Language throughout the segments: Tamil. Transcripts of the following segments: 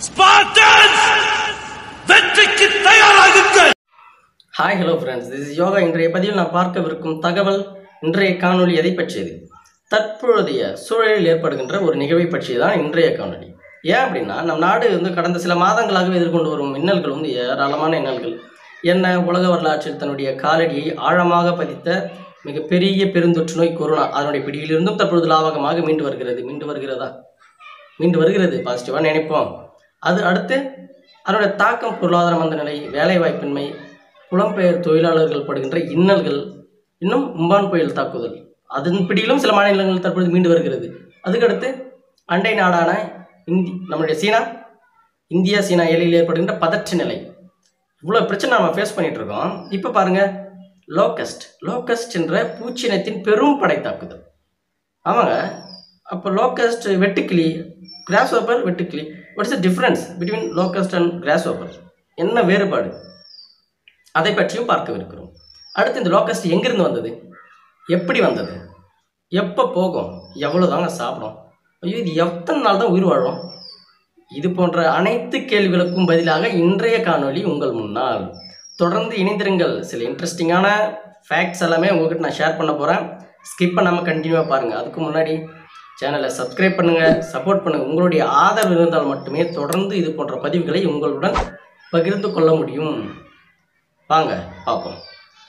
ஸ்பார்டன்ஸ் வெற்றிக்கு தயாராகுங்கள் hi hello friends this is Yoga இன்றைய பதிவில் நான் பார்க்கவிருக்கும் தகவல் இன்றைய காணொளி எதை பற்றியது தற்பொழுதைய சூழலில் ஏற்படுகின்ற ஒரு நிகழ்வை பற்றியது தான் இன்றைய காணொளி ஏன் அப்படின்னா நம் நாடு வந்து கடந்த சில மாதங்களாகவே எதிர்கொண்டு வரும் இன்னல்கள் வந்து ஏராளமான இன்னல்கள் என்ன உலக வரலாற்றில் தன்னுடைய காலடியை ஆழமாக பதித்த மிகப்பெரிய பெருந்தொற்று நோய் கொரோனா அதனுடைய பிடியிலிருந்தும் தற்பொழுது லாவகமாக மீண்டு வருகிறது மீண்டு வருகிறதா மீண்டு வருகிறது பாசிட்டிவாக நினைப்போம் அது அடுத்து அதனுடைய தாக்கம் பொருளாதார மந்த நிலை வேலைவாய்ப்பின்மை புலம்பெயர் தொழிலாளர்கள் படுகின்ற இன்னல்கள் இன்னும் உம்பான் புயல் தாக்குதல் அதன் பிடியிலும் சில மாநிலங்கள் தற்பொழுது மீண்டு வருகிறது அதுக்கடுத்து அண்டை நாடான இந்தி நம்மளுடைய சீனா இந்தியா சீனா எல்லையில் ஏற்படுகின்ற பதற்ற நிலை இவ்வளோ பிரச்சனை நம்ம ஃபேஸ் பண்ணிட்டு இருக்கோம் இப்போ பாருங்க லோக்கஸ்ட் லோக்கஸ்ட் என்ற பூச்சினத்தின் பெரும் படை தாக்குதல் ஆமாங்க அப்போ லோக்கஸ்ட் வெட்டுக்கிளி கிராஸ் ஓப்பர் வெட்டுக்கிளி what is the difference between locust and grasshopper என்ன வேறுபாடு அதை பற்றியும் பார்க்கவிருக்கிறோம் அடுத்து இந்த லோக்கஸ்ட் எங்கிருந்து வந்தது எப்படி வந்தது எப்போ போகும் எவ்வளோ தாங்க சாப்பிடும் ஐயோ இது எத்தனை நாள் தான் உயிர் வாழும் இது போன்ற அனைத்து கேள்விகளுக்கும் பதிலாக இன்றைய காணொளி உங்கள் முன்னால் தொடர்ந்து இணைந்திருங்கள் சில இன்ட்ரெஸ்டிங்கான ஃபேக்ட்ஸ் எல்லாமே உங்ககிட்ட நான் ஷேர் பண்ண போகிறேன் ஸ்கிப் பண்ணாமல் கண்டினியூவாக பாருங்கள் அதுக்கு முன்னாடி சேனலை சப்ஸ்கிரைப் பண்ணுங்கள் சப்போர்ட் பண்ணுங்கள் உங்களுடைய ஆதரவு இருந்தால் மட்டுமே தொடர்ந்து இது போன்ற பதிவுகளை உங்களுடன் பகிர்ந்து கொள்ள முடியும் வாங்க பார்ப்போம்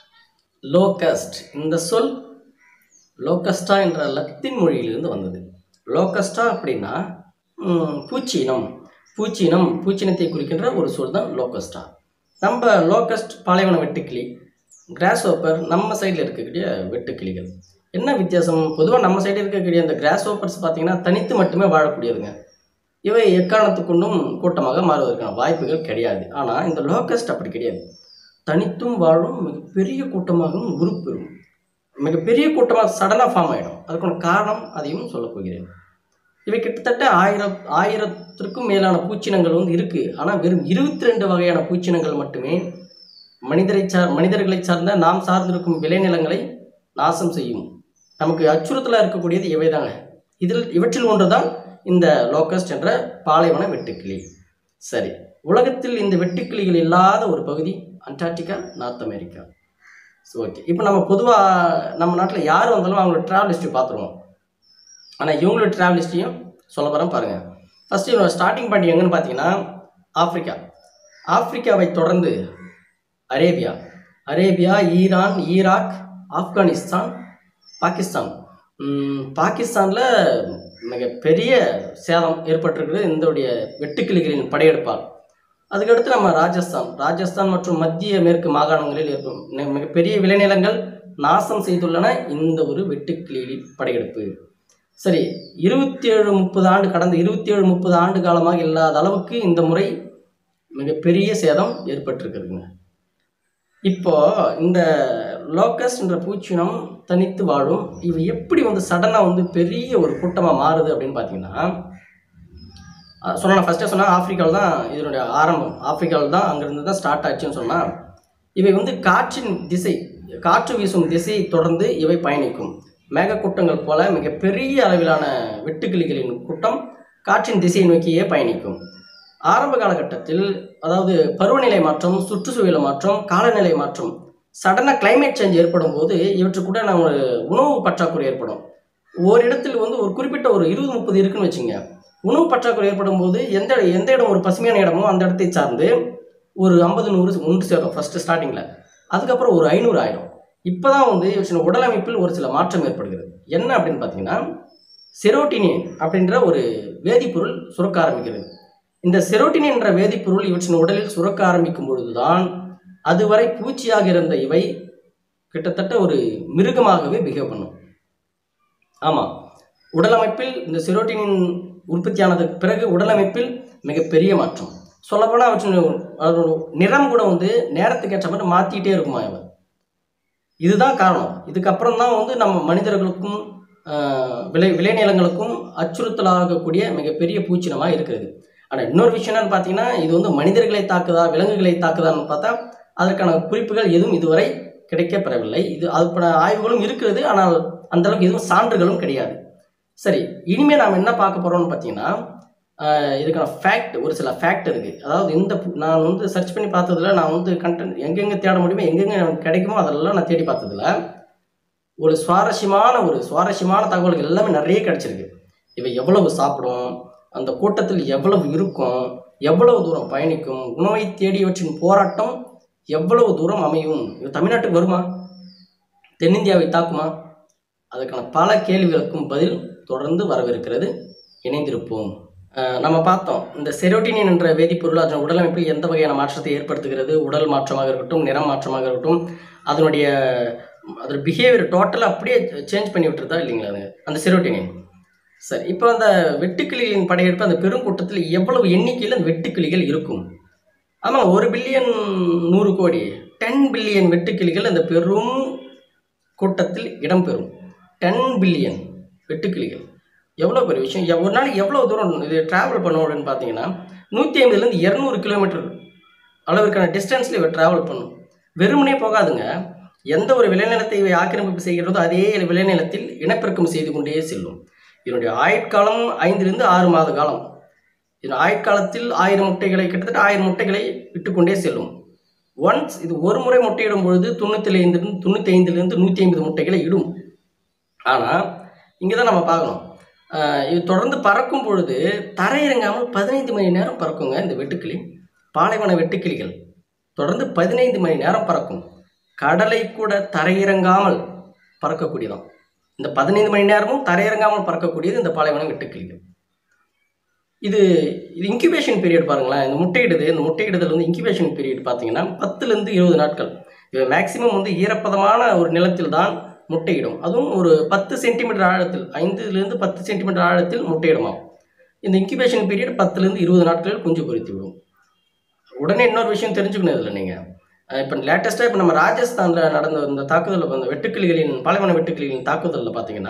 லோகஸ்ட் இந்த சொல் லோகஸ்டா என்ற லத்தீன் மொழியிலிருந்து வந்தது லோகஸ்டா அப்படின்னா ம், பூச்சினம் பூச்சினம் பூச்சினத்தை குறிக்கின்ற ஒரு சொல் தான் லோகஸ்டா நம்ம லோகஸ்ட் பாலைவன வெட்டுக்கிளி கிராஸ் ஓப்பர் நம்ம சைடில் இருக்கக்கூடிய வெட்டுக்கிளிகள் என்ன வித்தியாசம் பொதுவாக நம்ம சைடு இருக்கக்கூடிய அந்த கிராஸ் ஓப்பர்ஸ் பார்த்தீங்கன்னா தனித்து மட்டுமே வாழக்கூடியதுங்க இவை எக்காரணத்துக் கொண்டும் கூட்டமாக மாறுவதற்கான வாய்ப்புகள் கிடையாது ஆனால் இந்த லோகஸ்ட் அப்படி கிடையாது தனித்தும் வாழும் மிகப்பெரிய கூட்டமாகவும் உருப்பெறும் மிகப்பெரிய கூட்டமாக சடனாக ஃபார்ம் ஆகிடும் அதுக்கான காரணம் அதையும் சொல்லப் போகிறேன் இவை கிட்டத்தட்ட ஆயிரம் ஆயிரத்திற்கும் மேலான பூச்சினங்கள் வந்து இருக்குது ஆனால் வெறும் இருபத்தி ரெண்டு வகையான பூச்சினங்கள் மட்டுமே மனிதரை சார் மனிதர்களை சார்ந்த நாம் சார்ந்திருக்கும் விளைநிலங்களை நாசம் செய்யும் நமக்கு அச்சுறுத்தலாக இருக்கக்கூடியது இவைதாங்க இதில் இவற்றில் ஒன்று தான் இந்த லோக்கஸ்ட் என்ற பாலைவன வெட்டுக்கிளி சரி உலகத்தில் இந்த வெட்டுக்கிளிகள் இல்லாத ஒரு பகுதி Antarctica North America so okay இப்போ நம்ம பொதுவாக நம்ம நாட்டில் யார் வந்தாலும் அவங்களோட ட்ராவல் ஹிஸ்ட்ரி பார்த்துருவோம் ஆனால் இவங்களோட ட்ராவல் ஹிஸ்ட்ரியும் சொல்ல போகிறேன் பாருங்கள் ஃபஸ்ட்டு இவங்க ஸ்டார்டிங் பாயிண்ட் எங்கன்னு பார்த்தீங்கன்னா ஆப்பிரிக்கா ஆப்பிரிக்காவை தொடர்ந்து Arabia Arabia Iran Iraq Afghanistan Pakistan பாகிஸ்தானில் மிகப்பெரிய சேதம் ஏற்பட்டிருக்கிறது இந்தோடைய வெட்டுக்கிளிகளின் படையெடுப்பால் அதுக்கடுத்து நம்ம ராஜஸ்தான் ராஜஸ்தான் மற்றும் மத்திய மேற்கு மாகாணங்களில் ஏற்படும் நி- மிகப்பெரிய விளைநிலங்கள் நாசம் செய்துள்ளன இந்த ஒரு வெட்டுக்கிளிகளின் படையெடுப்பு சரி இருபத்தி ஏழு முப்பது ஆண்டு கடந்த இருபத்தி ஏழு முப்பது ஆண்டு காலமாக இல்லாத அளவுக்கு இந்த முறை மிகப்பெரிய சேதம் ஏற்பட்டிருக்குதுங்க இப்போ இந்த லோக்கஸ் என்ற பூச்சினம் தனித்து வாழும் இவை எப்படி வந்து சடனாக வந்து பெரிய ஒரு கூட்டமாக மாறுது அப்படின்னு பார்த்தீங்கன்னா சொன்ன ஃபஸ்ட்டே சொன்னால் ஆப்பிரிக்காவில் தான் இதனுடைய ஆரம்பம் ஆப்பிரிக்காவில் தான் அங்கேருந்து தான் ஸ்டார்ட் ஆச்சுன்னு சொன்னால் இவை வந்து காற்றின் திசை காற்று வீசும் திசையை தொடர்ந்து இவை பயணிக்கும் மேகக்கூட்டங்கள் போல மிகப்பெரிய அளவிலான வெட்டுக்கிளிகளின் கூட்டம் காற்றின் திசையை நோக்கியே பயணிக்கும் ஆரம்ப காலகட்டத்தில் அதாவது பருவநிலை மாற்றம் சுற்றுச்சூழல் மாற்றம் காலநிலை மாற்றம் சடனாக climate சேஞ்ச் ஏற்படும் போது இவற்றுக்கூட நம்ம ஒரு உணவு பற்றாக்குறை ஏற்படும் ஓரிடத்தில் வந்து ஒரு குறிப்பிட்ட ஒரு இருபது முப்பது இருக்குன்னு வச்சுங்க உணவு பற்றாக்குறை ஏற்படும் போது எந்த எந்த இடம் ஒரு பசுமையான இடமோ அந்த இடத்தை சார்ந்து ஒரு ஐம்பது நூறு ஒன்று சேரும் ஃபஸ்ட்டு ஸ்டார்டிங்கில் அதுக்கப்புறம் ஒரு ஐநூறு ஆயிரும் இப்போ தான் வந்து இவற்றின் உடல் அமைப்பில் ஒரு சில மாற்றம் ஏற்படுகிறது என்ன அப்படின்னு பார்த்தீங்கன்னா செரோட்டினின் அப்படின்ற ஒரு வேதிப்பொருள் சுரக்க ஆரம்பிக்கிறது இந்த செரோட்டினின் என்ற வேதிப்பொருள் இவற்றின் உடலில் சுரக்க ஆரம்பிக்கும் பொழுதுதான் அதுவரை பூச்சியாக இருந்த இவை கிட்டத்தட்ட ஒரு மிருகமாகவே பிஹேவ் பண்ணும் ஆமாம் உடலமைப்பில் இந்த செரோட்டினின் உற்பத்தியானதுக்கு பிறகு உடலமைப்பில் மிகப்பெரிய மாற்றம் சொல்லப்போனால் அவற்றின் அதோட நிறம் கூட வந்து நேரத்துக்கு ஏற்ற மாதிரி மாற்றிக்கிட்டே இருக்குமா இவன் இதுதான் காரணம் இதுக்கப்புறம் தான் வந்து நம்ம மனிதர்களுக்கும் ஆஹ், விளை விளைநிலங்களுக்கும் அச்சுறுத்தலாகக்கூடிய மிகப்பெரிய பூச்சினமாக இருக்கிறது ஆனால் இன்னொரு விஷயம் என்னன்னு பார்த்தீங்கன்னா இது வந்து மனிதர்களை தாக்குதா விலங்குகளை தாக்குதான்னு பார்த்தா அதற்கான குறிப்புகள் எதுவும் இதுவரை கிடைக்கப்பெறவில்லை இது அதுக்கான ஆய்வுகளும் இருக்கிறது ஆனால் அந்த அளவுக்கு எதுவும் சான்றுகளும் கிடையாது சரி இனிமேல் நாம் என்ன பார்க்க போகிறோம்னு பார்த்தீங்கன்னா ஆஹ் இதுக்கான ஃபேக்ட் ஒரு சில ஃபேக்ட் இருக்குது அதாவது இந்த பு- நான் வந்து சர்ச் பண்ணி பார்த்ததுல நான் வந்து கண்டென்ட் எங்கெங்கே தேட முடியுமோ எங்கெங்கே எனக்கு கிடைக்குமோ அதெல்லாம் நான் தேடி பார்த்ததுல ஒரு சுவாரஸ்யமான ஒரு சுவாரஸ்யமான தகவல்கள் எல்லாமே நிறைய கிடைச்சிருக்கு இவை எவ்வளவு சாப்பிடும் அந்த கூட்டத்தில் எவ்வளவு இருக்கும் எவ்வளவு தூரம் பயணிக்கும் உணவை தேடியவற்றின் போராட்டம் எவ்வளவு தூரம் அமையும் இது தமிழ்நாட்டுக்கு வருமா தென்னிந்தியாவை தாக்குமா அதுக்கான பல கேள்விகளுக்கும் பதில் தொடர்ந்து வரவிருக்கிறது இணைந்திருப்போம் அஹ் நம்ம பார்த்தோம் இந்த செரோட்டினின் என்ற வேதிப்பொருள் அதன் உடலமைப்பில் எந்த வகையான மாற்றத்தை ஏற்படுத்துகிறது உடல் மாற்றமாக இருக்கட்டும் நிறம் மாற்றமாக இருக்கட்டும் அதனுடைய அதோட பிஹேவியர் டோட்டலாக அப்படியே சேஞ்ச் பண்ணி விட்டுருதா இல்லைங்களா அது அந்த செரோட்டினின் சரி இப்போ அந்த வெட்டுக்கிளிகளின் படையெடுப்பு அந்த பெருங்கூட்டத்தில் எவ்வளவு எண்ணிக்கையில் அந்த வெட்டுக்கிளிகள் இருக்கும் ஆமாம் ஒரு பில்லியன் நூறு கோடி டென் பில்லியன் வெட்டுக்கிளிகள் அந்த பெரும் கூட்டத்தில் இடம்பெறும் டென் பில்லியன் வெட்டுக்கிளிகள் எவ்வளோ பெரிய விஷயம் எவ்- ஒரு நாளைக்கு எவ்வளோ தூரம் இது ட்ராவல் பண்ணும் அப்படின்னு பார்த்தீங்கன்னா நூற்றி ஐம்பதுலேருந்து இரநூறு கிலோமீட்டர் அளவிற்கான டிஸ்டன்ஸில் இவை ட்ராவல் பண்ணும் வெறுமனே போகாதுங்க எந்த ஒரு விளைநிலத்தை இவை ஆக்கிரமிப்பு செய்கிறதோ அதே விளைநிலத்தில் இனப்பெருக்கம் செய்து கொண்டே செல்லும் இதனுடைய ஆயுட்காலம் ஐந்திலிருந்து ஆறு மாத காலம் இதன் ஆயுட்காலத்தில் ஆயிரம் முட்டைகளை கிட்டத்தட்ட ஆயிரம் முட்டைகளை இட்டுக்கொண்டே செல்லும் ஒன்ஸ் இது ஒரு முறை முட்டையிடும் பொழுது தொண்ணூற்றி ஐந்துலேருந்து தொண்ணூற்றி ஐந்துலேருந்து நூற்றி ஐம்பது முட்டைகளை இடும் ஆனால் இங்கே தான் நம்ம பார்க்கணும் ஆஹ் இது தொடர்ந்து பறக்கும் பொழுது தரையிறங்காமல் பதினைந்து மணி நேரம் பறக்குங்க இந்த வெட்டுக்கிளி பாலைவன வெட்டுக்கிளிகள் தொடர்ந்து பதினைந்து மணி நேரம் பறக்கும் கடலை கூட தரையிறங்காமல் பறக்கக்கூடியதாம் இந்த பதினைந்து மணி நேரமும் தரையிறங்காமல் பறக்கக்கூடியது இந்த பாலைவன வெட்டுக்கிளிகள் இது இது இன்குபேஷன் பீரியட் பாருங்களேன் இந்த முட்டையிடுது இந்த முட்டையிடுதல் வந்து இன்குபேஷன் பீரியட் பார்த்தீங்கன்னா பத்துலேருந்து இருபது நாட்கள் இது மேக்சிமம் வந்து ஈரப்பதமான ஒரு நிலத்தில் தான் முட்டையிடும் அதுவும் ஒரு பத்து சென்டிமீட்டர் ஆழத்தில் ஐந்துலேருந்து பத்து சென்டிமீட்டர் ஆழத்தில் முட்டையிடுமாம் இந்த இன்குபேஷன் பீரியட் பத்துலேருந்து இருபது நாட்களில் குஞ்சு பொரித்து விடும் உடனே இன்னொரு விஷயம் தெரிஞ்சுக்கணும் இதில் நீங்கள் இப்போ லேட்டஸ்ட்டாக இப்போ நம்ம ராஜஸ்தானில் நடந்த இந்த தாக்குதலில் அந்த வெட்டுக்கிளிகளின் பாலைவன வெட்டுக்கிளிகளின் தாக்குதலில் பார்த்தீங்கன்னா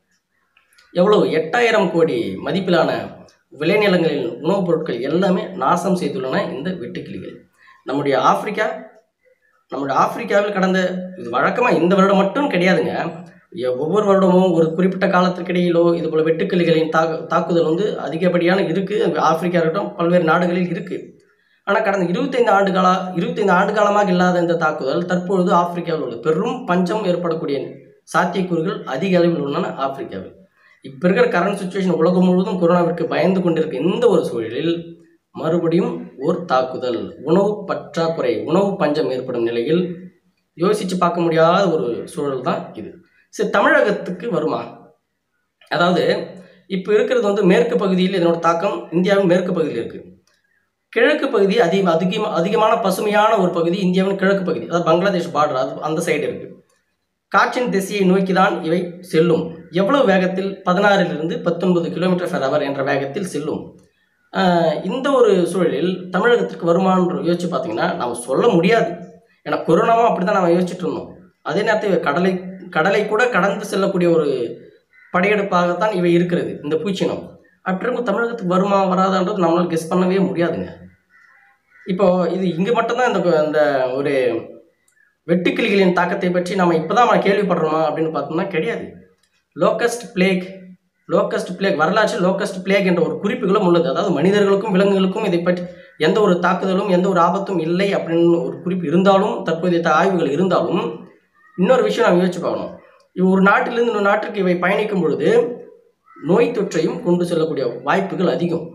எவ்வளவு எட்டாயிரம் கோடி மதிப்பிலான விளைநிலங்களில் உணவுப் பொருட்கள் எல்லாமே நாசம் செய்துள்ளன இந்த வெட்டுக்கிளிகள் நம்முடைய ஆப்பிரிக்கா நம்முடைய ஆப்பிரிக்காவில் கடந்த இது வழக்கமாக இந்த வருடம் மட்டும் கிடையாதுங்க எ- ஒவ்வொரு வருடமும் ஒரு குறிப்பிட்ட காலத்திற்கிடையிலோ இது போல வெட்டுக்கிளிகளின் தாக்கு தாக்குதல் வந்து அதிகப்படியான இருக்குது ஆப்பிரிக்கா இருக்கட்டும் பல்வேறு நாடுகளில் இருக்குது ஆனால் கடந்த இருபத்தைந்து ஆண்டு கால இருபத்தைந்து ஆண்டு காலமாக இல்லாத இந்த தாக்குதல் தற்பொழுது ஆப்பிரிக்காவில் உள்ளது பெரும் பஞ்சம் ஏற்படக்கூடிய சாத்தியக்கூறுகள் அதிக அளவில் உள்ளன ஆப்பிரிக்காவில் இப்போ இருக்கிற கரண்ட் சுச்சுவேஷன் உலகம் முழுவதும் கொரோனாவிற்கு பயந்து கொண்டிருக்க இந்த ஒரு சூழலில் மறுபடியும் ஒரு தாக்குதல் உணவு பற்றாக்குறை உணவு பஞ்சம் ஏற்படும் நிலையில் யோசித்து பார்க்க முடியாத ஒரு சூழல் தான் இது சரி தமிழகத்துக்கு வருமா அதாவது இப்போ இருக்கிறது வந்து மேற்கு பகுதியில் இதனோட தாக்கம் இந்தியாவின் மேற்கு பகுதியில் இருக்குது கிழக்கு பகுதி அதிக அதிகமா அதிகமான பசுமையான ஒரு பகுதி இந்தியாவின் கிழக்கு பகுதி அதாவது பங்களாதேஷ் பார்டர் அது அந்த சைடு இருக்குது காற்றின் திசையை நோக்கி தான் இவை செல்லும் எவ்வளவு வேகத்தில் பதினாறிலிருந்து பத்தொன்பது கிலோமீட்டர் பெர் ஹவர் என்ற வேகத்தில் செல்லும் ஆஹ் இந்த ஒரு சூழலில் தமிழகத்திற்கு வருமானு யோசிச்சு பார்த்தீங்கன்னா நம்ம சொல்ல முடியாது ஏன்னா கொரோனாவும் அப்படி தான் நம்ம யோசிச்சுட்டு இருந்தோம் அதே நேரத்தில் கடலை கடலை கூட கடந்து செல்லக்கூடிய ஒரு படையெடுப்பாகத்தான் இவை இருக்கிறது இந்த பூச்சினம் அப்படி இருக்கும் தமிழகத்துக்கு வருமா வராதான்றது நம்மளால் கெஸ் பண்ணவே முடியாதுங்க இப்போ இது இங்கே மட்டும்தான் இந்த இந்த ஒரு வெட்டுக்கிளிகளின் தாக்கத்தை பற்றி நம்ம இப்போ தான் கேள்விப்படுறோமா அப்படின்னு பார்த்தோம்னா கிடையாது லோக்கஸ்ட் பிளேக் லோக்கஸ்ட் பிளேக் வரலாற்றில் லோக்கஸ்ட் பிளேக் என்ற ஒரு குறிப்புகளும் உள்ளது அதாவது மனிதர்களுக்கும் விலங்குகளுக்கும் இதை பற்றி எந்த ஒரு தாக்குதலும் எந்த ஒரு ஆபத்தும் இல்லை அப்படின்னு ஒரு குறிப்பு இருந்தாலும் தற்போதைய த- ஆய்வுகள் இருந்தாலும் இன்னொரு விஷயம் நாம் யோசிச்சு பார்க்கணும் இவ் ஒரு நாட்டிலிருந்து இன்னொரு நாட்டிற்கு இவை பயணிக்கும் பொழுது நோய் தொற்றையும் கொண்டு செல்லக்கூடிய வாய்ப்புகள் அதிகம்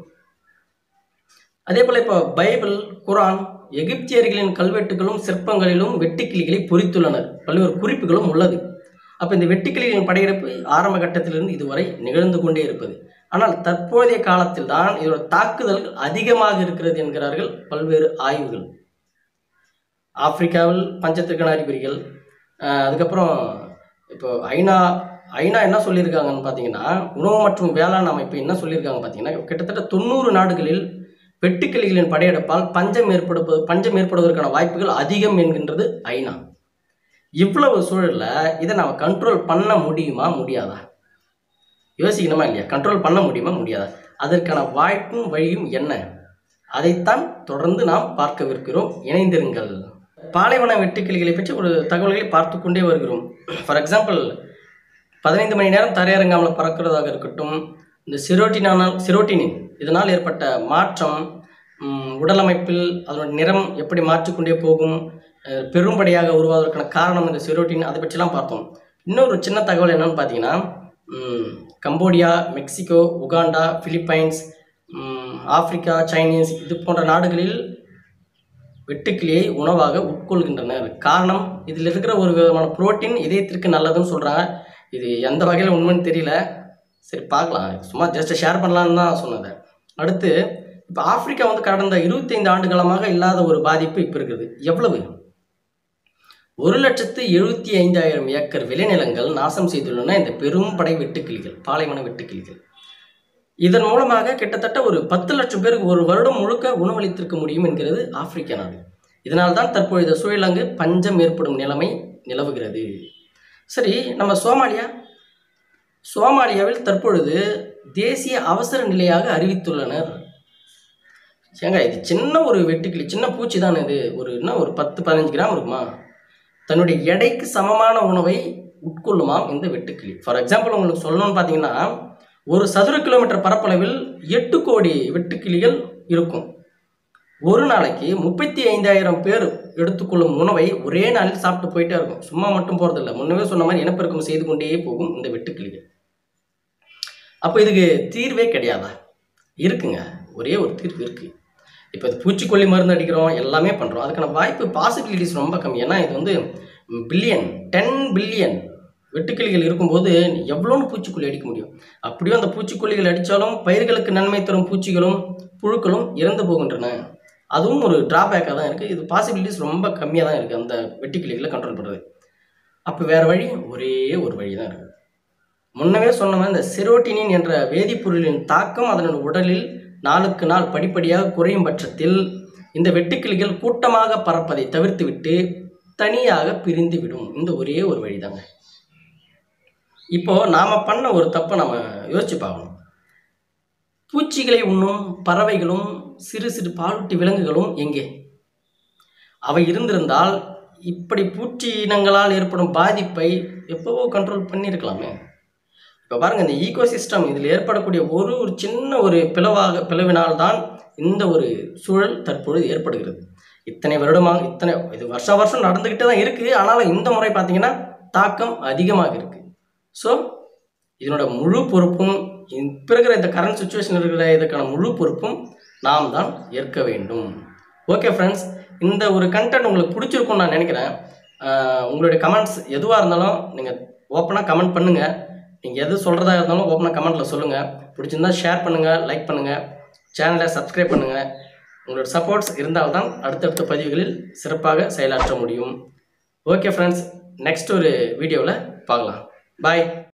அதே போல் இப்போ பைபிள் குரான் எகிப்தியர்களின் கல்வெட்டுகளும் சிற்பங்களிலும் வெட்டுக்கிளிகளை பொறித்துள்ளனர் பல்வேறு குறிப்புகளும் உள்ளது அப்போ இந்த வெட்டுக்கிளிகளின் படையெடுப்பு ஆரம்ப கட்டத்திலிருந்து இதுவரை நிகழ்ந்து கொண்டே இருப்பது ஆனால் தற்போதைய காலத்தில் தான் இதோட தாக்குதல்கள் அதிகமாக இருக்கிறது என்கிறார்கள் பல்வேறு ஆய்வுகள் ஆப்பிரிக்காவில் பஞ்சத்திற்கான அறிகுறிகள் ஆஹ் அதுக்கப்புறம் இப்போ ஐநா ஐநா என்ன சொல்லியிருக்காங்கன்னு பார்த்தீங்கன்னா உணவு மற்றும் வேளாண் அமைப்பு என்ன சொல்லியிருக்காங்க பார்த்தீங்கன்னா கிட்டத்தட்ட தொண்ணூறு நாடுகளில் வெட்டுக்கிளிகளின் படையெடுப்பால் பஞ்சம் ஏற்படுவது பஞ்சம் ஏற்படுவதற்கான வாய்ப்புகள் அதிகம் என்கின்றது ஐநா இவ்வளவு சூழல்ல இதை நம்ம கண்ட்ரோல் பண்ண முடியுமா முடியாதா யோசிக்கணுமா இல்லையா கண்ட்ரோல் பண்ண முடியுமா முடியாதா அதற்கான வாய்ப்பும் வழியும் என்ன அதைத்தான் தொடர்ந்து நாம் பார்க்கவிருக்கிறோம் இணைந்திருங்கள் பாலைவன வெட்டுக்கிளிகளை பற்றி ஒரு தகவல்களை பார்த்து கொண்டே வருகிறோம் ஃபார் எக்ஸாம்பிள் பதினைந்து மணி நேரம் தரையிறங்காமல் பறக்கிறதாக இருக்கட்டும் இந்த சிரோட்டினால் சிரோட்டினின் இதனால் ஏற்பட்ட மாற்றம் ம், உடலமைப்பில் அதனுடைய நிறம் எப்படி மாற்றிக்கொண்டே போகும் அஹ், பெரும்படியாக உருவாவதற்கான காரணம் இந்த சிரோட்டின் அதை பற்றிலாம் பார்த்தோம் இன்னொரு சின்ன தகவல் என்னன்னு பார்த்தீங்கன்னா ம், கம்போடியா மெக்சிகோ உகாண்டா பிலிப்பைன்ஸ் ம், ஆப்பிரிக்கா சைனீஸ் இது போன்ற நாடுகளில் வெட்டுக்கிளியை உணவாக உட்கொள்கின்றனர் காரணம் இதில் இருக்கிற ஒரு விதமான புரோட்டீன் இதயத்திற்கு நல்லதுன்னு சொல்கிறாங்க இது எந்த வகையில் உண்மைன்னு தெரியல சரி பார்க்கலாம் சும்மா ஜஸ்ட் ஷேர் பண்ணலான்னு தான் சொன்னது அடுத்து இப்போ ஆப்பிரிக்கா வந்து கடந்த இருபத்தைந்து ஆண்டு காலமாக இல்லாத ஒரு பாதிப்பு இப்போ இருக்குது எவ்வளவு ஒரு லட்சத்து எழுபத்தி ஐந்தாயிரம் ஏக்கர் விளைநிலங்கள் நாசம் செய்துள்ளன இந்த பெரும் படை வெட்டுக்கிளிகள் பாலைவன வெட்டுக்கிளிகள் இதன் மூலமாக கிட்டத்தட்ட ஒரு பத்து லட்சம் பேருக்கு ஒரு வருடம் முழுக்க உணவளித்திருக்க முடியும் என்கிறது ஆப்பிரிக்க நாடு இதனால்தான் தற்பொழுது சூழல் அங்கு பஞ்சம் ஏற்படும் நிலைமை நிலவுகிறது சரி நம்ம சோமாலியா சோமாலியாவில் தற்பொழுது தேசிய அவசர நிலையாக அறிவித்துள்ளனர் ஏங்க இது சின்ன ஒரு வெட்டுக்கிளி சின்ன பூச்சி தானே இது ஒரு என்ன ஒரு பத்து பதினஞ்சு கிராம் இருக்குமா தன்னுடைய எடைக்கு சமமான உணவை உட்கொள்ளுமாம் இந்த வெட்டுக்கிளி ஃபார் எக்ஸாம்பிள் உங்களுக்கு சொல்லணும்னு பார்த்தீங்கன்னா ஒரு சதுர கிலோமீட்டர் பரப்பளவில் எட்டு கோடி வெட்டுக்கிளிகள் இருக்கும் ஒரு நாளைக்கு முப்பத்தி ஐந்தாயிரம் பேர் எடுத்துக்கொள்ளும் உணவை ஒரே நாளில் சாப்பிட்டு போயிட்டே இருக்கும் சும்மா மட்டும் போகிறதில்ல முன்னவே சொன்ன மாதிரி இனப்பெருக்கம் செய்து கொண்டே போகும் இந்த வெட்டுக்கிளிகள் அப்போ இதுக்கு தீர்வே கிடையாதா இருக்குங்க ஒரே ஒரு தீர்வு இருக்குது இப்போ இது பூச்சிக்கொல்லி மருந்து அடிக்கிறோம் எல்லாமே பண்ணுறோம் அதுக்கான வாய்ப்பு பாசிபிலிட்டிஸ் ரொம்ப கம்மி ஏன்னா இது வந்து பில்லியன் டென் பில்லியன் வெட்டுக்கிளிகள் இருக்கும்போது எவ்வளோன்னு பூச்சிக்கொல்லி அடிக்க முடியும் அப்படியும் அந்த பூச்சிக்கொல்லிகள் அடித்தாலும் பயிர்களுக்கு நன்மை தரும் பூச்சிகளும் புழுக்களும் இறந்து போகின்றன அதுவும் ஒரு டிராபேக்காக தான் இருக்குது இது பாசிபிலிட்டிஸ் ரொம்ப கம்மியாக தான் இருக்குது அந்த வெட்டுக்கிளிகளை கண்ட்ரோல் பண்ணுறது அப்போ வேறு வழி ஒரே ஒரு வழி தான் இருக்குது முன்னவே சொன்ன மாதிரி இந்த செரோட்டினின் என்ற வேதிப்பொருளின் தாக்கம் அதனுடைய உடலில் நாளுக்கு நாள் படிப்படியாக குறையும் பட்சத்தில் இந்த வெட்டுக்கிளிகள் கூட்டமாக பறப்பதை தவிர்த்துவிட்டு தனியாக பிரிந்து விடும் இந்த ஒரே ஒரு வழிதாங்க இப்போ நாம பண்ண ஒரு தப்பை நம்ம யோசிச்சு பார்க்கணும் பூச்சிகளை உண்ணும் பறவைகளும் சிறு சிறு பாலூட்டி விலங்குகளும் எங்கே அவை இருந்திருந்தால் இப்படி பூச்சி இனங்களால் ஏற்படும் பாதிப்பை எப்போவோ கண்ட்ரோல் பண்ணியிருக்கலாமே இப்போ பாருங்கள் இந்த ஈகோசிஸ்டம் இதில் ஏற்படக்கூடிய ஒரு ஒரு சின்ன ஒரு பிளவாக பிளவினால் தான் இந்த ஒரு சூழல் தற்பொழுது ஏற்படுகிறது இத்தனை வருடமாக இத்தனை இது வருஷம் வருஷம் நடந்துக்கிட்டே தான் இருக்குது ஆனாலும் இந்த முறை பார்த்தீங்கன்னா தாக்கம் அதிகமாக இருக்குது ஸோ இதனோட முழு பொறுப்பும் இப்போ இருக்கிற இந்த கரண்ட் சுச்சுவேஷன் இருக்கிற இதுக்கான முழு பொறுப்பும் நாம் தான் ஏற்க வேண்டும் ஓகே ஃப்ரெண்ட்ஸ் இந்த ஒரு கண்டென்ட் உங்களுக்கு பிடிச்சிருக்கும்னு நான் நினைக்கிறேன் ஆஹ் உங்களுடைய கமெண்ட்ஸ் எதுவாக இருந்தாலும் நீங்கள் ஓப்பனாக கமெண்ட் பண்ணுங்கள் நீங்கள் எது சொல்கிறதா இருந்தாலும் ஓப்பனாக கமெண்ட்டில் சொல்லுங்கள் பிடிச்சிருந்தா ஷேர் பண்ணுங்கள் லைக் பண்ணுங்கள் சேனலை சப்ஸ்கிரைப் பண்ணுங்கள் உங்களோட சப்போர்ட்ஸ் இருந்தால்தான் அடுத்தடுத்த பதிவுகளில் சிறப்பாக செயலாற்ற முடியும் ஓகே ஃப்ரெண்ட்ஸ் நெக்ஸ்ட் ஒரு வீடியோவில் பார்க்கலாம் பாய்